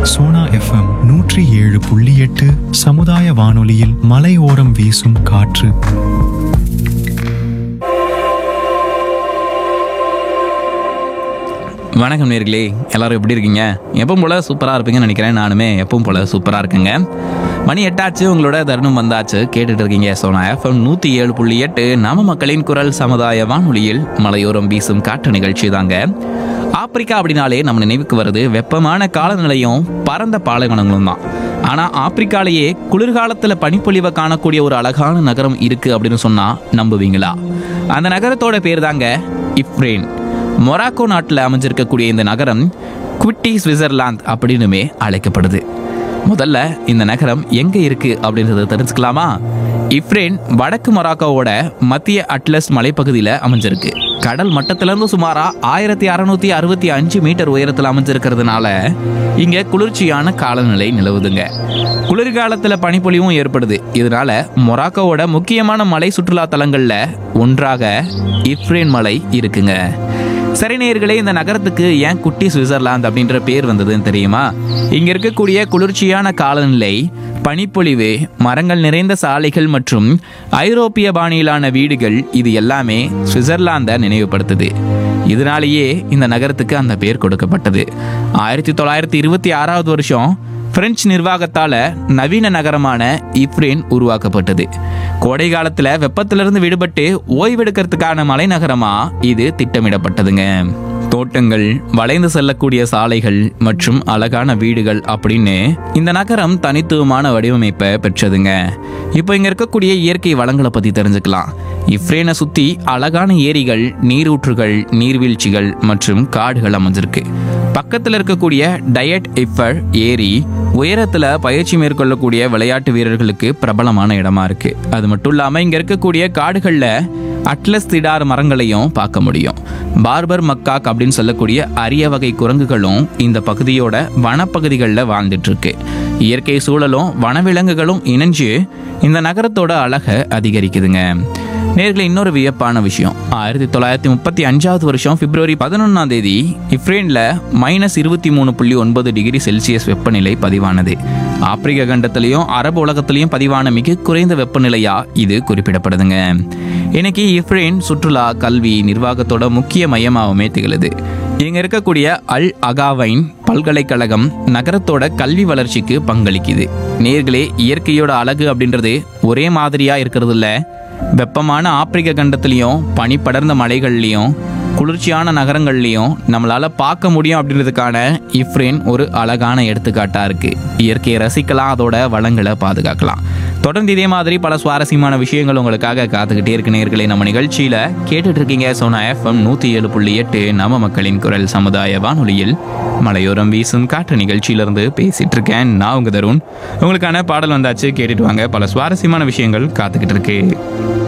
Sona FM நூற்றி ஏழு புள்ளி எட்டு சமுதாய வானொலியில் மலையோரம் வீசும் காற்று வணக்கம் நேர்களே எல்லாரும் எப்படி இருக்கீங்க எப்பவும் போல சூப்பராக இருப்பீங்கன்னு நினைக்கிறேன் நானுமே எப்பவும் போல சூப்பராக இருக்குங்க மணி எட்டாச்சு உங்களோட தருணம் வந்தாச்சு கேட்டுட்டு இருக்கீங்க சோனா எஃப்எம் நூற்றி ஏழு புள்ளி எட்டு நாம மக்களின் குரல் சமுதாய வானொலியில் மலையோரம் வீசும் காற்று நிகழ்ச்சி தாங்க ஆப்பிரிக்கா அப்படின்னாலே நம்ம நினைவுக்கு வருது வெப்பமான காலநிலையும் பரந்த பாலைவனங்களும் தான் ஆனால் ஆப்பிரிக்காலேயே குளிர்காலத்தில் பனிப்பொழிவை காணக்கூடிய ஒரு அழகான நகரம் இருக்கு அப்படின்னு சொன்னா நம்புவீங்களா அந்த நகரத்தோட பேர் தாங்க இப்ரேன் மொராக்கோ நாட்டில் அமைஞ்சிருக்கக்கூடிய இந்த நகரம் குவிட்டி சுவிட்சர்லாந்து அப்படின்னுமே அழைக்கப்படுது முதல்ல இந்த நகரம் எங்க இருக்கு அப்படின்றத தெரிஞ்சுக்கலாமா இப்ரேன் வடக்கு மொராக்கோவோட மத்திய அட்லஸ் மலைப்பகுதியில் அமைஞ்சிருக்கு கடல் மட்டத்திலிருந்து சுமாரா ஆயிரத்தி அறுநூத்தி அறுபத்தி அஞ்சு மீட்டர் உயரத்தில் அமைஞ்சிருக்கிறதுனால இங்க குளிர்ச்சியான காலநிலை நிலவுதுங்க குளிர்காலத்துல பனிப்பொழிவும் ஏற்படுது இதனால மொராக்கோவோட முக்கியமான மலை சுற்றுலா தலங்கள்ல ஒன்றாக இப்ரேன் மலை இருக்குங்க சரி நேயர்களே இந்த நகரத்துக்கு ஏன் குட்டி சுவிட்சர்லாந்து அப்படின்ற பேர் வந்ததுன்னு தெரியுமா இங்க இருக்கக்கூடிய குளிர்ச்சியான காலநிலை பனிப்பொழிவு மரங்கள் நிறைந்த சாலைகள் மற்றும் ஐரோப்பிய பாணியிலான வீடுகள் இது எல்லாமே சுவிட்சர்லாந்தை நினைவுபடுத்துது இதனாலேயே இந்த நகரத்துக்கு அந்த பேர் கொடுக்கப்பட்டது ஆயிரத்தி தொள்ளாயிரத்தி இருபத்தி ஆறாவது வருஷம் பிரெஞ்சு நிர்வாகத்தால நவீன நகரமான இப்ரேன் உருவாக்கப்பட்டது கோடை காலத்துல வெப்பத்திலிருந்து விடுபட்டு ஓய்வெடுக்கிறதுக்கான மலைநகரமா இது திட்டமிடப்பட்டதுங்க தோட்டங்கள் வளைந்து செல்லக்கூடிய சாலைகள் மற்றும் அழகான வீடுகள் அப்படின்னு இந்த நகரம் தனித்துவமான வடிவமைப்பை பெற்றதுங்க இப்போ இங்க இருக்கக்கூடிய இயற்கை வளங்களை பத்தி தெரிஞ்சுக்கலாம் இஃப்ரேனை சுத்தி அழகான ஏரிகள் நீரூற்றுகள் நீர்வீழ்ச்சிகள் மற்றும் காடுகள் அமைஞ்சிருக்கு பக்கத்தில் இருக்கக்கூடிய டயட் இஃபர் ஏரி உயரத்தில் பயிற்சி மேற்கொள்ளக்கூடிய விளையாட்டு வீரர்களுக்கு பிரபலமான இடமா இருக்கு அது மட்டும் இல்லாமல் இங்கே இருக்கக்கூடிய காடுகளில் அட்லஸ் திடார் மரங்களையும் பார்க்க முடியும் பார்பர் மக்காக் அப்படின்னு சொல்லக்கூடிய அரிய வகை குரங்குகளும் இந்த பகுதியோட வனப்பகுதிகளில் வாழ்ந்துட்டு இருக்கு இயற்கை சூழலும் வனவிலங்குகளும் இணைஞ்சு இந்த நகரத்தோட அழகை அதிகரிக்குதுங்க நேர்களை இன்னொரு வியப்பான விஷயம் ஆயிரத்தி தொள்ளாயிரத்தி முப்பத்தி அஞ்சாவது வருஷம் பிப்ரவரி பதினொன்றாம் தேதி இப்ரேன்ல மைனஸ் இருபத்தி மூணு புள்ளி ஒன்பது டிகிரி செல்சியஸ் வெப்பநிலை பதிவானது ஆப்பிரிக்க கண்டத்திலையும் அரபு உலகத்திலையும் பதிவான மிக குறைந்த வெப்பநிலையா இது குறிப்பிடப்படுதுங்க இன்னைக்கு இப்ரேன் சுற்றுலா கல்வி நிர்வாகத்தோட முக்கிய மையமாகவுமே திகழுது இங்க இருக்கக்கூடிய அல் அகாவைன் பல்கலைக்கழகம் நகரத்தோட கல்வி வளர்ச்சிக்கு பங்களிக்குது நேர்களே இயற்கையோட அழகு அப்படின்றது ஒரே மாதிரியா இருக்கிறது இல்ல வெப்பமான ஆப்பிரிக்க கண்டத்துலேயும் பனி படர்ந்த மலைகள்லையும் குளிர்ச்சியான நகரங்கள்லையும் நம்மளால பார்க்க முடியும் அப்படின்றதுக்கான இஃப்ரேன் ஒரு அழகான எடுத்துக்காட்டா இருக்கு இயற்கையை ரசிக்கலாம் அதோட வளங்களை பாதுகாக்கலாம் தொடர்ந்து இதே மாதிரி பல சுவாரஸ்யமான விஷயங்கள் உங்களுக்காக காத்துக்கிட்டே இருக்கு நேர்களே நம்ம நிகழ்ச்சியில கேட்டுட்டு இருக்கீங்க சோனா எஃப்எம் நூத்தி ஏழு புள்ளி எட்டு நம்ம மக்களின் குரல் சமுதாய வானொலியில் மலையோரம் வீசும் காற்று நிகழ்ச்சியிலிருந்து பேசிட்டு இருக்கேன் நான் உங்க தருண் உங்களுக்கான பாடல் வந்தாச்சு கேட்டுட்டு வாங்க பல சுவாரஸ்யமான விஷயங்கள் காத்துக்கிட்டு இருக்கு